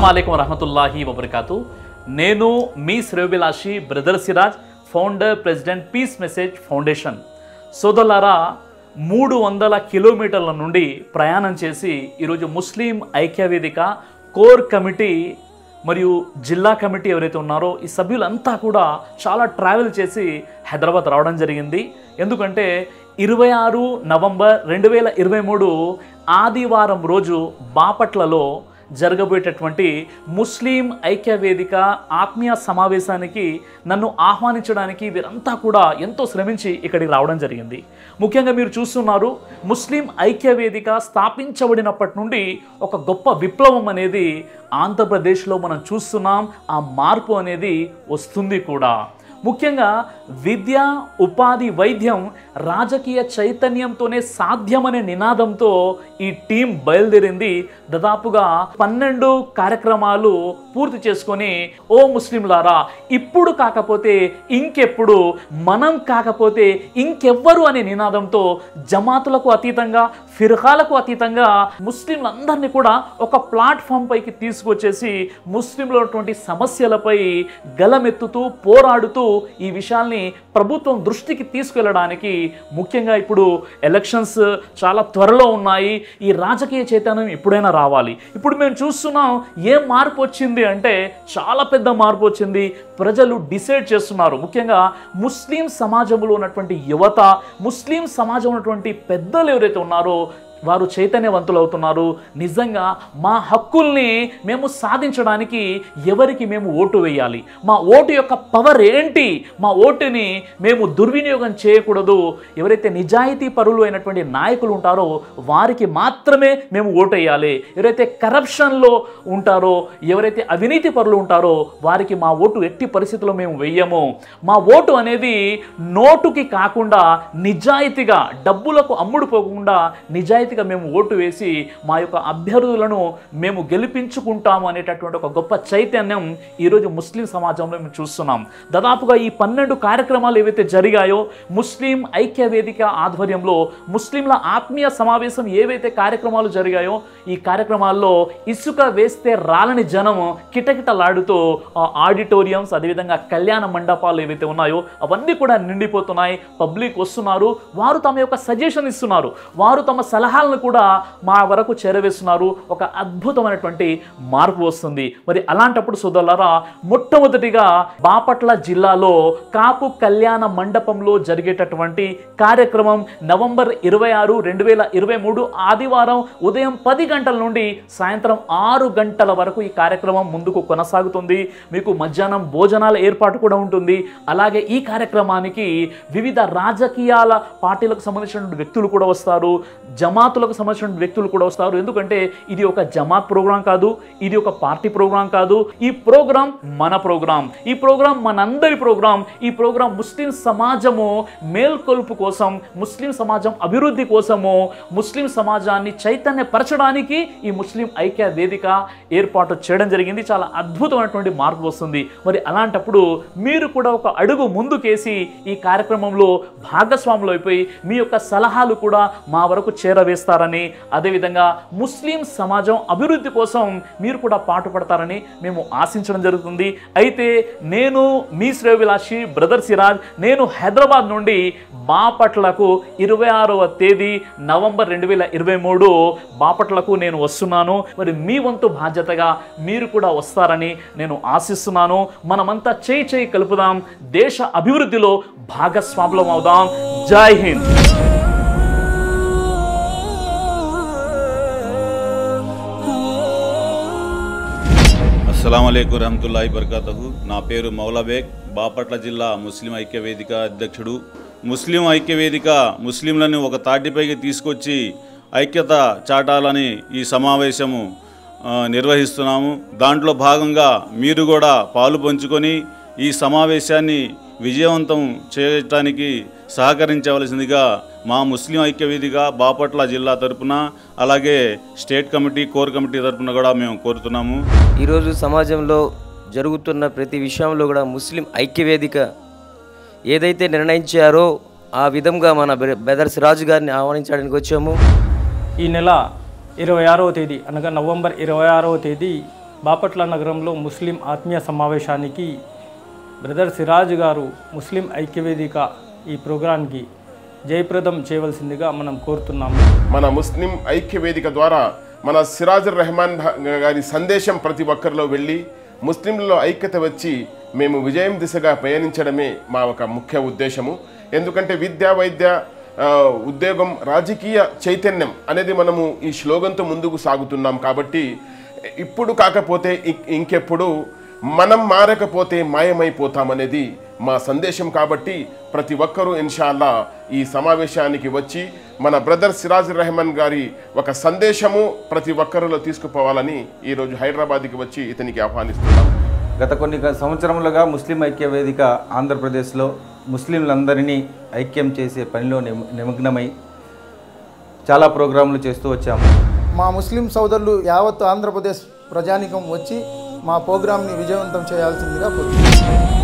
అస్సలం వరహమతుల్లాహి వబర్కాతు నేను మీ శ్రేయోభిలాషి brother Siraj founder president peace message foundation సోదరులారా మూడు వందల కిలోమీటర్ల నుండి ప్రయాణం చేసి ఈరోజు ముస్లిం ఐక్యవేదిక కోర్ కమిటీ మరియు జిల్లా కమిటీ ఎవరైతే ఉన్నారో ఈ సభ్యులంతా కూడా చాలా ట్రావెల్ చేసి హైదరాబాద్ రావడం జరిగింది ఎందుకంటే ఇరవై ఆరు నవంబర్ రెండు వేల ఇరవై మూడు ఆదివారం రోజు బాపట్లలో జరగబోయేటటువంటి ముస్లిం ఐక్య వేదిక ఆత్మీయ సమావేశానికి నన్ను ఆహ్వానించడానికి వీరంతా కూడా ఎంతో శ్రమించి ఇక్కడికి రావడం జరిగింది ముఖ్యంగా మీరు చూస్తున్నారు ముస్లిం ఐక్య వేదిక స్థాపించబడినప్పటి నుండి ఒక గొప్ప విప్లవం అనేది ఆంధ్రప్రదేశ్లో మనం చూస్తున్నాం ఆ మార్పు అనేది వస్తుంది కూడా ముఖ్యంగా విద్య ఉపాధి వైద్యం రాజకీయ చైతన్యంతోనే సాధ్యమనే నినాదంతో ఈ టీం బయలుదేరింది దాదాపుగా పన్నెండు కార్యక్రమాలు పూర్తి చేసుకొని ఓ ముస్లింలారా ఇప్పుడు కాకపోతే ఇంకెప్పుడు మనం కాకపోతే ఇంకెవ్వరు అనే నినాదంతో జమాతులకు అతీతంగా ఫిర్హాలకు అతీతంగా ముస్లింలందరినీ కూడా ఒక ప్లాట్ఫామ్ పైకి తీసుకొచ్చేసి ముస్లింలో ఉన్నటువంటి సమస్యలపై గలమెత్తుతూ పోరాడుతూ ఈ విషయాల్ని ప్రభుత్వం దృష్టికి తీసుకెళ్ళడానికి ముఖ్యంగా ఇప్పుడు ఎలక్షన్స్ చాలా త్వరలో ఉన్నాయి ఈ రాజకీయ చైతన్యం ఎప్పుడైనా రావాలి ఇప్పుడు మేము చూస్తున్నాం ఏం మార్పు వచ్చింది అంటే చాలా పెద్ద మార్పు వచ్చింది ప్రజలు డిసైడ్ చేస్తున్నారు ముఖ్యంగా ముస్లిం సమాజంలో ఉన్నటువంటి యువత ముస్లిం సమాజంలో ఉన్నటువంటి పెద్దలు ఎవరైతే ఉన్నారో వారు చైతన్యవంతులు అవుతున్నారు నిజంగా మా హక్కుల్ని మేము సాధించడానికి ఎవరికి మేము ఓటు వేయాలి మా ఓటు యొక్క పవర్ ఏంటి మా ఓటుని మేము దుర్వినియోగం చేయకూడదు ఎవరైతే నిజాయితీ పరులు అయినటువంటి నాయకులు ఉంటారో వారికి మాత్రమే మేము ఓటు వేయాలి ఎవరైతే కరప్షన్లో ఉంటారో ఎవరైతే అవినీతి పరులు ఉంటారో వారికి మా ఓటు ఎట్టి పరిస్థితుల్లో మేము వెయ్యము మా ఓటు అనేది నోటుకి కాకుండా నిజాయితీగా డబ్బులకు అమ్ముడు పోకుండా నిజాయితీగా మేము ఓటు వేసి మా యొక్క అభ్యర్థులను మేము గెలిపించుకుంటాము అనేటటువంటి ఒక గొప్ప చైతన్యం ఈరోజు ముస్లిం సమాజంలో మేము చూస్తున్నాం దాదాపుగా ఈ పన్నెండు కార్యక్రమాలు ఏవైతే జరిగాయో ముస్లిం ఐక్య వేదిక ఆధ్వర్యంలో ముస్లింల ఆత్మీయ సమావేశం ఏవైతే కార్యక్రమాలు జరిగాయో ఈ కార్యక్రమాల్లో ఇసుక వేస్తే రాలని జనం కిటకిటలాడుతూ ఆ ఆడిటోరియంస్ అదేవిధంగా కళ్యాణ మండపాలు ఏవైతే ఉన్నాయో అవన్నీ కూడా నిండిపోతున్నాయి పబ్లిక్ వస్తున్నారు వారు తమ యొక్క సజెషన్ ఇస్తున్నారు వారు తమ సలహాలను కూడా మా వరకు చేరవేస్తున్నారు ఒక అద్భుతమైనటువంటి మార్పు వస్తుంది మరి అలాంటప్పుడు సోదరులారా మొట్టమొదటిగా బాపట్ల జిల్లాలో కాపు కళ్యాణ మండపంలో జరిగేటటువంటి కార్యక్రమం నవంబర్ ఇరవై ఆరు రెండు వేల ఇరవై మూడు ఆదివారం ఉదయం పది గంటల నుండి సాయంత్రం ఆరు గంటల వరకు ఈ కార్యక్రమం ముందుకు కొనసాగుతుంది మీకు మధ్యాహ్నం భోజనాల ఏర్పాటు కూడా ఉంటుంది అలాగే ఈ కార్యక్రమానికి వివిధ రాజకీయాల పార్టీలకు సంబంధించిన వ్యక్తులు కూడా వస్తారు జమాతులకు సంబంధించిన వ్యక్తులు కూడా వస్తారు ఎందుకంటే ఇది ఒక జమాత్ ప్రోగ్రాం కాదు ఇది ఒక పార్టీ ప్రోగ్రాం కాదు ఈ ప్రోగ్రాం మన ప్రోగ్రాం ఈ ప్రోగ్రాం మనందరి ప్రోగ్రాం ఈ ప్రోగ్రాం ముస్లిం సమాజము మేల్కొల్పు కోసం ముస్లిం సమాజం అభివృద్ధి కోసము ముస్లిం సమాజాన్ని చైతన్యపరచడానికి ఈ ముస్లిం ఐక్య వేదిక ఏర్పాటు చేయడం జరిగింది చాలా అద్భుతమైనటువంటి మార్పు వస్తుంది మరి అలాంటప్పుడు మీరు కూడా ఒక అడుగు ముందుకేసి ఈ కార్యక్రమంలో భాగస్వాములు అయిపోయి మీ యొక్క సలహాలు కూడా మా వరకు చేరవేస్తారని అదేవిధంగా ముస్లిం సమాజం అభివృద్ధి కోసం మీరు కూడా పాటుపడతారని మేము ఆశించడం జరుగుతుంది అయితే నేను మీ శ్రేయోభిలాషి బ్రదర్ సిరాజ్ నేను హైదరాబాద్ నుండి బాపట్లకు ఇరవై ఆరవ తేదీ నవంబర్ రెండు వేల ఇరవై మూడు బాపట్లకు నేను వస్తున్నాను మరి మీ వంతు బాధ్యతగా మీరు కూడా వస్తారని నేను ఆశిస్తున్నాను మనమంతా చేయి చేయి కలుపుదాం దేశ అభివృద్ధిలో భాగస్వాములం అవుదాం జై హింద్ అస్సలం అయికు రహమతుల్లాహి బర్కాతహు నా పేరు మౌలాబేగ్ బాపట్ల జిల్లా ముస్లిం ఐక్య వేదిక అధ్యక్షుడు ముస్లిం ఐక్య వేదిక ముస్లింలను ఒక తాటిపైకి తీసుకొచ్చి ఐక్యత చాటాలని ఈ సమావేశము ఆ, నిర్వహిస్తున్నాము దాంట్లో భాగంగా మీరు కూడా పాలు పంచుకొని ఈ సమావేశాన్ని విజయవంతం చేయటానికి సహకరించవలసిందిగా మా ముస్లిం ఐక్య వేదిక బాపట్ల జిల్లా తరపున అలాగే స్టేట్ కమిటీ కోర్ కమిటీ తరపున కూడా మేము కోరుతున్నాము ఈరోజు సమాజంలో జరుగుతున్న ప్రతి విషయంలో కూడా ముస్లిం ఐక్యవేదిక ఏదైతే నిర్ణయించారో ఆ విధంగా మన బె- బెదర్ సిరాజు గారిని ఆహ్వానించడానికి వచ్చాము ఈ నెల ఇరవై ఆరవ తేదీ అనగా నవంబర్ ఇరవై ఆరవ తేదీ బాపట్ల నగరంలో ముస్లిం ఆత్మీయ సమావేశానికి బ్రదర్ సిరాజ్ గారు ముస్లిం ఐక్యవేదిక ఈ ప్రోగ్రాంకి జయప్రదం చేయవలసిందిగా మనం కోరుతున్నాము మన ముస్లిం ఐక్య వేదిక ద్వారా మన సిరాజుర్ రెహమాన్ భా- గారి సందేశం ప్రతి ఒక్కరిలో వెళ్ళి ముస్లింలలో ఐక్యత వచ్చి మేము విజయం దిశగా పయనించడమే మా ఒక ముఖ్య ఉద్దేశము ఎందుకంటే విద్య వైద్య ఆ, ఉద్యోగం రాజకీయ చైతన్యం అనేది మనము ఈ శ్లోగంతో ముందుకు సాగుతున్నాం కాబట్టి ఇప్పుడు కాకపోతే ఇం- ఇంకెప్పుడు మనం మారకపోతే మాయమైపోతామనేది మా సందేశం కాబట్టి ప్రతి ఒక్కరూ ఇన్షాల్లా ఈ సమావేశానికి వచ్చి మన బ్రదర్ సిరాజ్ రెహమాన్ గారి ఒక సందేశము ప్రతి ఒక్కరిలో తీసుకుపోవాలని ఈరోజు హైదరాబాద్కి వచ్చి ఇతనికి ఆహ్వానిస్తున్నాం గత కొన్ని గ- సంవత్సరములుగా ముస్లిం ఐక్య వేదిక ఆంధ్రప్రదేశ్లో ముస్లింలందరినీ ఐక్యం చేసే పనిలో నిమ- నిమగ్నమై చాలా ప్రోగ్రాంలు చేస్తూ వచ్చాము మా ముస్లిం సోదరులు యావత్ ఆంధ్రప్రదేశ్ ప్రజానికం వచ్చి మా ప్రోగ్రాంని విజయవంతం చేయాల్సిందిగా కోరుతున్నాను